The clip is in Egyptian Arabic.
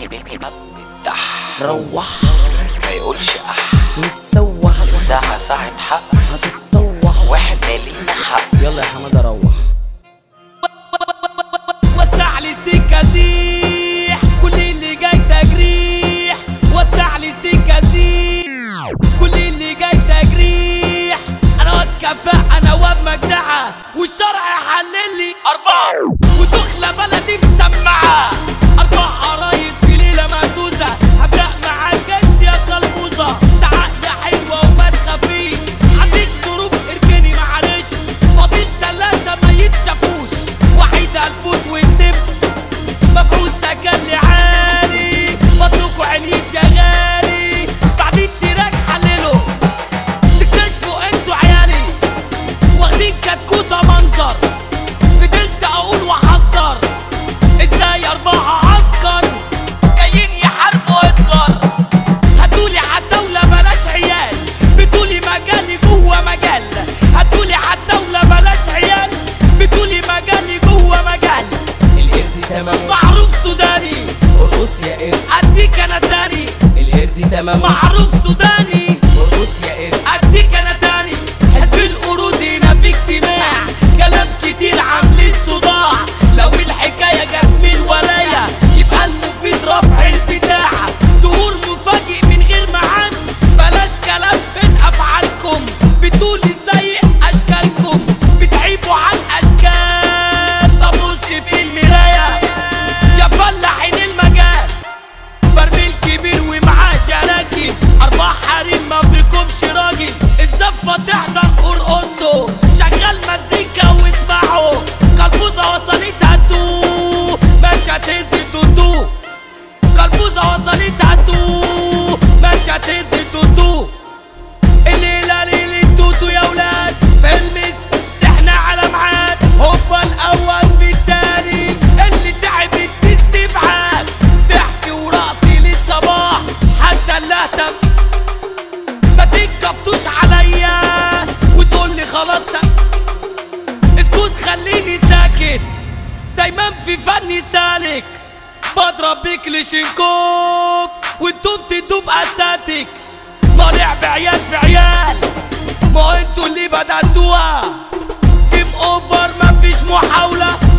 دح روح ما يقولش أح نسوح ساعة ساعة حق هتتطوح واحنا لينا حق يلا يا حماده روح وسع لي سكة زيح كل اللي جاي تجريح وسع لي سكة زيح كل اللي جاي تجريح انا واد كفاء انا واد مجدعة والشرع يحلل لي أربعة ودخلة بلدي مسمعة أربع قرايب في ليلة مهزوزة هبدأ معاك انت يا قلبوزة تعال يا حلوة وما تخافيش عندك ظروف اركني معلش فاضل تلاتة ما يتشافوش وحيد الفوت والنم مفعول سكن لي عالي بطلكوا عينين شغالي بعد التراك حللوا تكتشفوا انتوا عيالي واخدين كتكوتة منظر فضلت اقول واحذر ازاي اربعة عسكر جايين يحاربوا هتلر هتقولي عالدولة بلاش عيال بتقولي مجالي جوه مجال هتقولي عالدولة بلاش عيال بتقولي مجالي جوه مجال القرد تمام معروف سوداني ارقص يا قرد اديك انا تاني القرد تمام معروف سوداني ارقص يا قرد اديك انا تاني حزب القرود هنا في اجتماع كلام كتير عاملين صداع لو الحكايه جت من الولايه يبقى المفيد رفع البتاع ظهور مفاجئ من غير ميعاد بلاش كلام فين افعالكم بتقولي زي اشكالكم بتعيبوا عن اشكال ببص في المرايه يا فلاحين المجال برميل كبير ومعاه جراكن اربع حريم ما فيكمش راجل الزفه تحضر ارقصوا شغال مزيكا واسمعوا كلبوزه وصلت هتو مش هتهز الدودو كلبوزه وصلت هتو مش هتهز الدودو الليله ليله توتو يا ولاد في المس احنا على ميعاد هوبا الاول في التاني اللي تعب استبعاد ضحك ورقصي للصباح حتى اللهتم ما تتكفتوش عليا وتقول لي خلاص اسكت خليني ساكت دايما في فني سالك بضرب بكليشنكوف وانتم تدوب اساتك ما لعب عيال في عيال ما انتوا اللي بدأتوها جيم اوفر مفيش محاولة